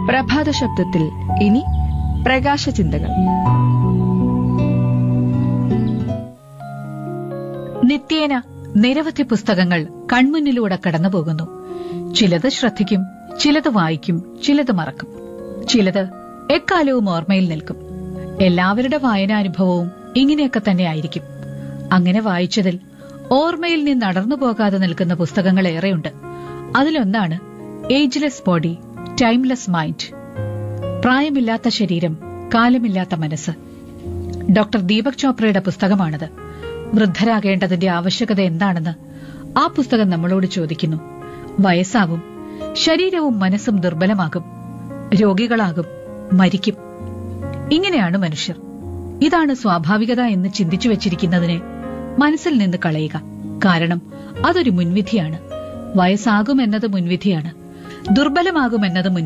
പ്രഭാത ശബ്ദത്തിൽ ഇനി പ്രകാശ ചിന്തകൾ നിത്യേന നിരവധി പുസ്തകങ്ങൾ കൺമുന്നിലൂടെ കടന്നുപോകുന്നു ചിലത് ശ്രദ്ധിക്കും ചിലത് വായിക്കും ചിലത് മറക്കും ചിലത് എക്കാലവും ഓർമ്മയിൽ നിൽക്കും എല്ലാവരുടെ വായനാനുഭവവും ഇങ്ങനെയൊക്കെ തന്നെ ആയിരിക്കും അങ്ങനെ വായിച്ചതിൽ ഓർമ്മയിൽ നിന്ന് അടർന്നു പോകാതെ നിൽക്കുന്ന പുസ്തകങ്ങൾ ഏറെയുണ്ട് അതിലൊന്നാണ് ഏജ്ലെസ് ബോഡി ടൈംലെസ് മൈൻഡ് പ്രായമില്ലാത്ത ശരീരം കാലമില്ലാത്ത മനസ്സ് ഡോക്ടർ ദീപക് ചോപ്രയുടെ പുസ്തകമാണത് വൃദ്ധരാകേണ്ടതിന്റെ ആവശ്യകത എന്താണെന്ന് ആ പുസ്തകം നമ്മളോട് ചോദിക്കുന്നു വയസ്സാവും ശരീരവും മനസ്സും ദുർബലമാകും രോഗികളാകും മരിക്കും ഇങ്ങനെയാണ് മനുഷ്യർ ഇതാണ് സ്വാഭാവികത എന്ന് ചിന്തിച്ചു വച്ചിരിക്കുന്നതിനെ മനസ്സിൽ നിന്ന് കളയുക കാരണം അതൊരു മുൻവിധിയാണ് വയസ്സാകുമെന്നത് മുൻവിധിയാണ് ദുർബലമാകുമെന്നത് മുൻ